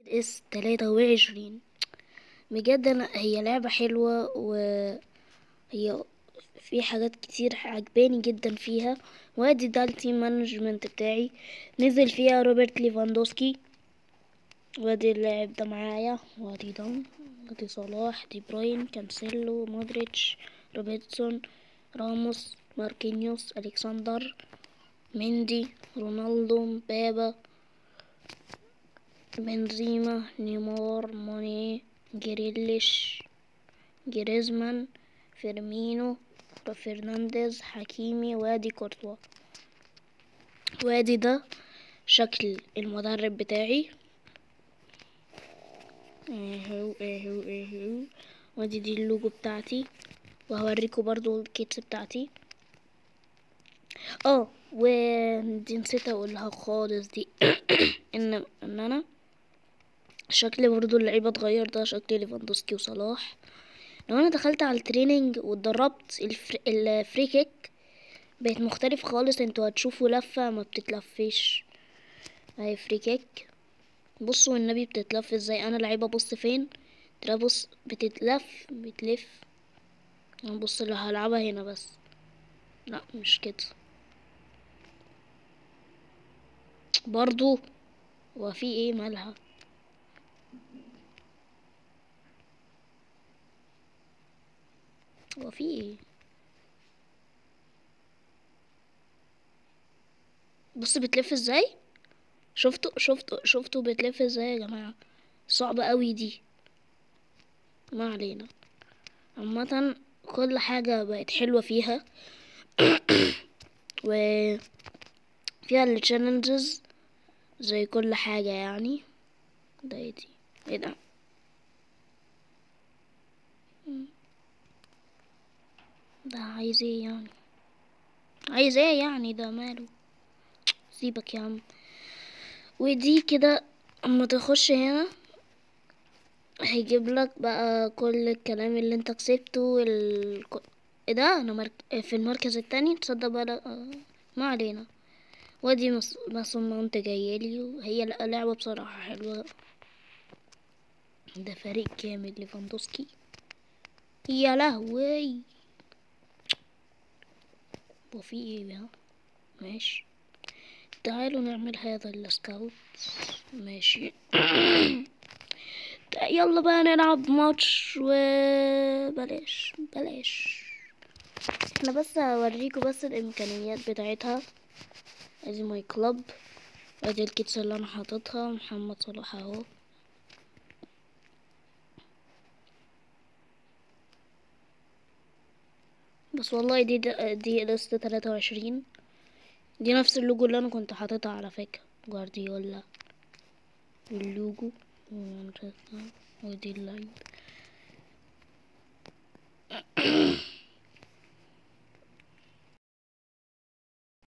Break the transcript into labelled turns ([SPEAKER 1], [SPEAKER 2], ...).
[SPEAKER 1] اس تلاتة وعشرين بجد أنا هي لعبة حلوة وهي في حاجات كتير عجباني جدا فيها وادي ده التيم مانجمنت بتاعي نزل فيها روبرت ليفاندوسكي وادي اللاعب ده معايا وادي ده وادي صلاح دي بروين كانسيلو مودريتش روبرتسون راموس ماركينيوس الكسندر مندي رونالدو مبابا بنزيما نيمار ماني جريليش جريزمان فيرمينو فرنانديز حكيمي وادي كورتوا وادي ده شكل المدرب بتاعي اهو اهو اهو وادي دي اللوجو بتاعتي وهوريكم برضو الكيتس بتاعتي اه ودي نسيت اقولها خالص دي ان ان انا شكل برضو اللعيبه اتغير ده شكل ليفاندوسكي وصلاح لو انا دخلت على التريننج واتدربت الفري, الفري كيك بقت مختلف خالص انتوا هتشوفوا لفه ما بتتلفش اهي فري كيك بصوا النبي بتتلف ازاي انا لعيبه بص فين ترى بص بتتلف بتلف انا بص اللي هلعبها هنا بس لا مش كده برضو هو في ايه مالها هو في ايه بص بتلف ازاي شفتوا شفتوا شفتوا بتلف ازاي يا جماعه صعبه قوي دي ما علينا عامه كل حاجه بقت حلوه فيها و فيها التشالنجز زي كل حاجه يعني ده ايه دي ايه ده ده عايز ايه يعني عايز ايه يعني ده ماله سيبك يا عم ودي كده اما تخش هنا هيجيب لك بقى كل الكلام اللي انت كسبته ال... ايه ده انا مرك... في المركز التاني تصدق بقى لا... ما علينا وادي مص... مصممت جايلي وهي لعبة بصراحة حلوة ده فريق كامل ليفاندوسكي يا لهوي وفي ايه بقى ماشي تعالوا نعمل هذا السكاوت ماشي يلا بقى نلعب ماتش وبلاش بلاش احنا بس هوريكم بس الامكانيات بتاعتها ادي ماي كلاب ادي الكيتس اللي انا حاططها محمد صلاح اهو بس والله دي دي لسه تلاتة وعشرين دي نفس اللوجو اللي انا كنت حاططها على فكرة جوارديولا اللوجو ودي اللعيب